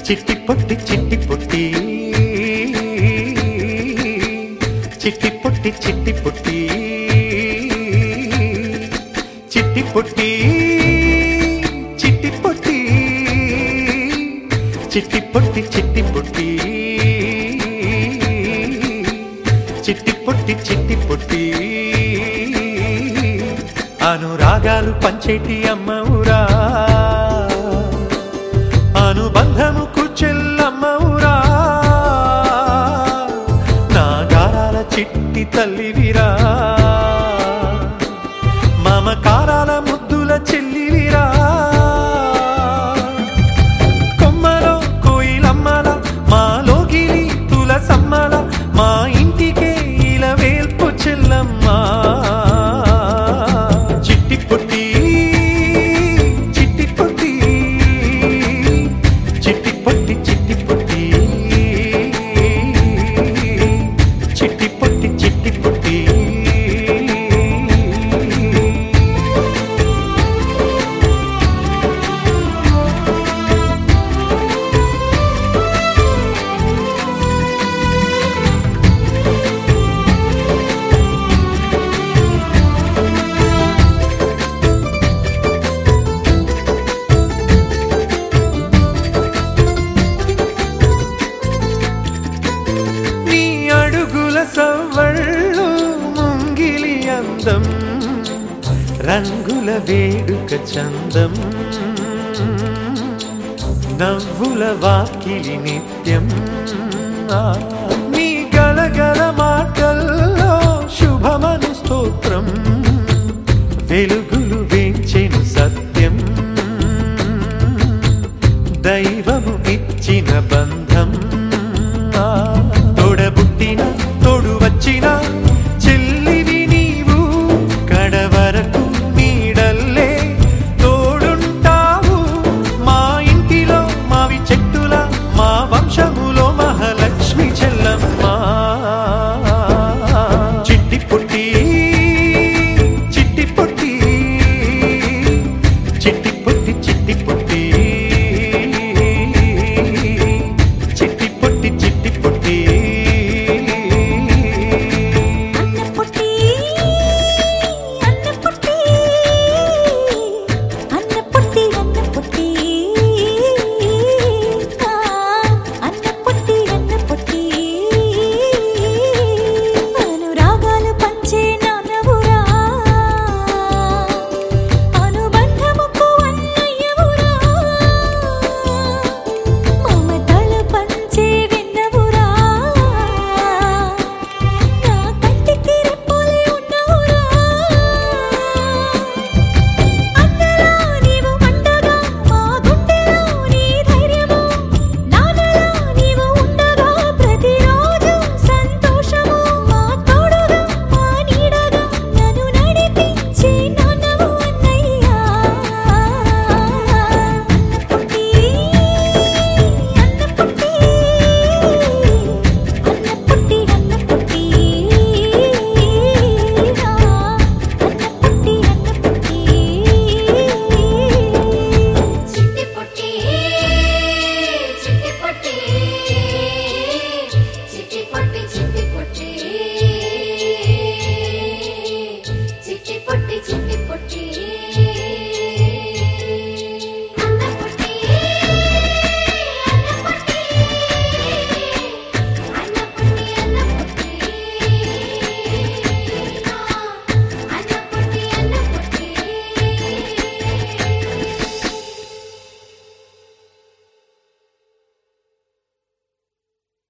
చిట్టి పొట్టి చిట్టి పొట్టి చిట్టి పొట్టి చిట్టి పొట్టి చిట్టి పొట్టి చిట్టి పొట్టి చిట్టి పొట్టి చిట్టి పొట్టి చిట్టి పొట్టి చిట్టి పొట్టి అనురాగాలు పంచేటి అమ్మవురా అనుబంధముకు చెల్లమ్మవురా నాగారాల చిట్టి తల్లివిరా మమకారాల ముద్దుల చెల్లివిరా కొమ్మలో కోయిలమ్మల మాలోగిలి తులసమ్మల మా ఇంటికే ఇలా వేల్పు చెల్లమ్మా చిట్టి పొట్టి చిట్టి పొట్టి చిట్టి పొట్టి చిట్టి పొట్టి చిట్టి పొట్టి చిట్టి పొట్టి నీ అడుగుల సవ్వళ్ళు ముంగిలి అందం రంగుల వేడుక చందం నవ్వుల వాకిలి నిత్యం ఆ, నీ గలగల మాటల్లో శుభమను స్తోత్రం వెలుగులు వేంచెను సత్యం దైవము ఇచ్చిన బంధం